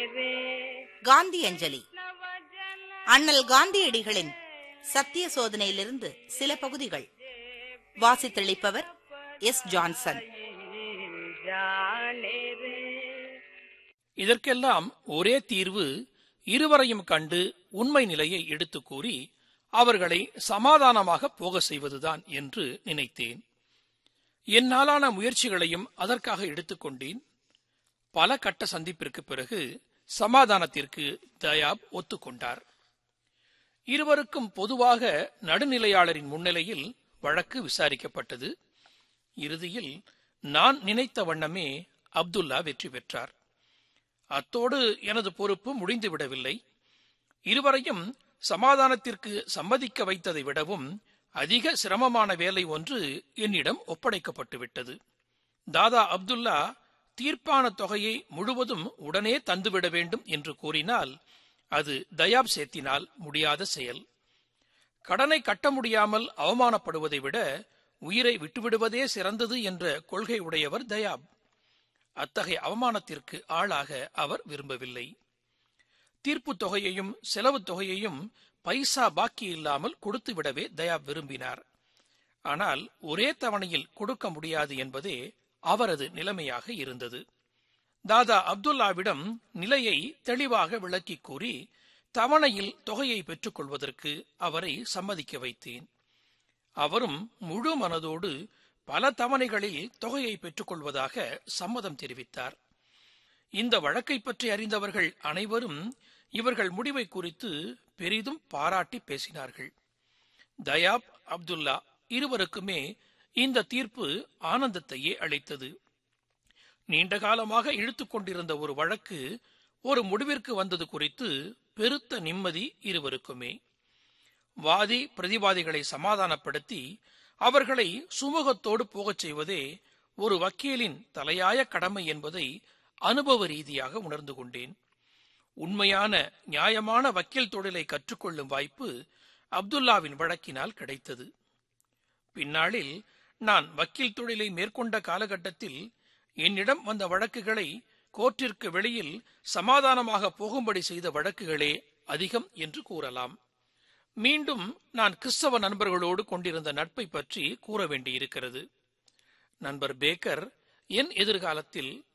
காந்தி அஞ்சலி அண்ணல் காந்தியடிகளின் சத்திய சோதனையிலிருந்து சில பகுதிகள் வாசித்தளிப்பவர் எஸ் ஜான்சன் இதற்கெல்லாம் ஒரே தீர்வு இருவரையும் கண்டு உண்மை நிலையை எடுத்துக் கூறி அவர்களை சமாதானமாக போக செய்வதுதான் என்று நினைத்தேன் என்னாலான முயற்சிகளையும் அதற்காக எடுத்துக்கொண்டேன் பல கட்ட சந்திப்பிற்கு பிறகு சமாதானத்திற்கு தயாப் ஒத்துக்கொண்டார் இருவருக்கும் பொதுவாக நடுநிலையாளரின் முன்னிலையில் வழக்கு விசாரிக்கப்பட்டது இறுதியில் நான் நினைத்த வண்ணமே அப்துல்லா வெற்றி பெற்றார் அத்தோடு எனது பொறுப்பு முடிந்துவிடவில்லை இருவரையும் சமாதானத்திற்கு சம்மதிக்க வைத்ததை விடவும் அதிக சிரமமான வேலை ஒன்று என்னிடம் ஒப்படைக்கப்பட்டு விட்டது தாதா அப்துல்லா தீர்ப்பான தொகையை முழுவதும் உடனே தந்துவிட வேண்டும் என்று கூறினால் அது தயாப் சேத்தினால் முடியாத செயல் கடனை கட்ட முடியாமல் அவமானப்படுவதை விட உயிரை விட்டுவிடுவதே சிறந்தது என்ற கொள்கை உடையவர் தயாப் அத்தகைய அவமானத்திற்கு ஆளாக அவர் விரும்பவில்லை தீர்ப்பு தொகையையும் செலவு தொகையையும் பைசா பாக்கி இல்லாமல் கொடுத்து விடவே தயாப் விரும்பினார் ஆனால் ஒரே தவணையில் கொடுக்க முடியாது என்பதே அவரது நிலைமையாக இருந்தது தாதா அப்துல்லாவிடம் நிலையை தெளிவாக விளக்கிக் கூறி தவணையில் தொகையை பெற்றுக் கொள்வதற்கு அவரை சம்மதிக்க வைத்தேன் அவரும் முழு மனதோடு பல தவணைகளில் தொகையை பெற்றுக்கொள்வதாக சம்மதம் தெரிவித்தார் இந்த வழக்கை பற்றி அறிந்தவர்கள் அனைவரும் இவர்கள் முடிவை குறித்து பெரிதும் பாராட்டி பேசினார்கள் தயாப் அப்துல்லா இருவருக்குமே இந்த தீர்ப்பு ஆனந்தத்தையே அளித்தது நீண்ட காலமாக இழுத்துக் கொண்டிருந்த ஒரு வழக்கு ஒரு முடிவிற்கு வந்தது குறித்து பெருத்த நிம்மதி இருவருக்குமே வாதி பிரதிவாதிகளை சமாதானப்படுத்தி அவர்களை சுமூகத்தோடு போகச் செய்வதே ஒரு வக்கீலின் தலையாய கடமை என்பதை அனுபவ ரீதியாக உணர்ந்து கொண்டேன் உண்மையான நியாயமான வக்கீல் தொழிலை கற்றுக்கொள்ளும் வாய்ப்பு அப்துல்லாவின் வழக்கினால் கிடைத்தது பின்னாளில் நான் வக்கீல் தொழிலை மேற்கொண்ட காலகட்டத்தில் என்னிடம் வந்த வழக்குகளை கோர்ட்டிற்கு வெளியில் சமாதானமாக போகும்படி செய்த வழக்குகளே அதிகம் என்று கூறலாம் மீண்டும் நான் கிறிஸ்தவ நண்பர்களோடு கொண்டிருந்த நட்பை பற்றி கூற வேண்டியிருக்கிறது நண்பர் பேக்கர் என் எதிர்காலத்தில்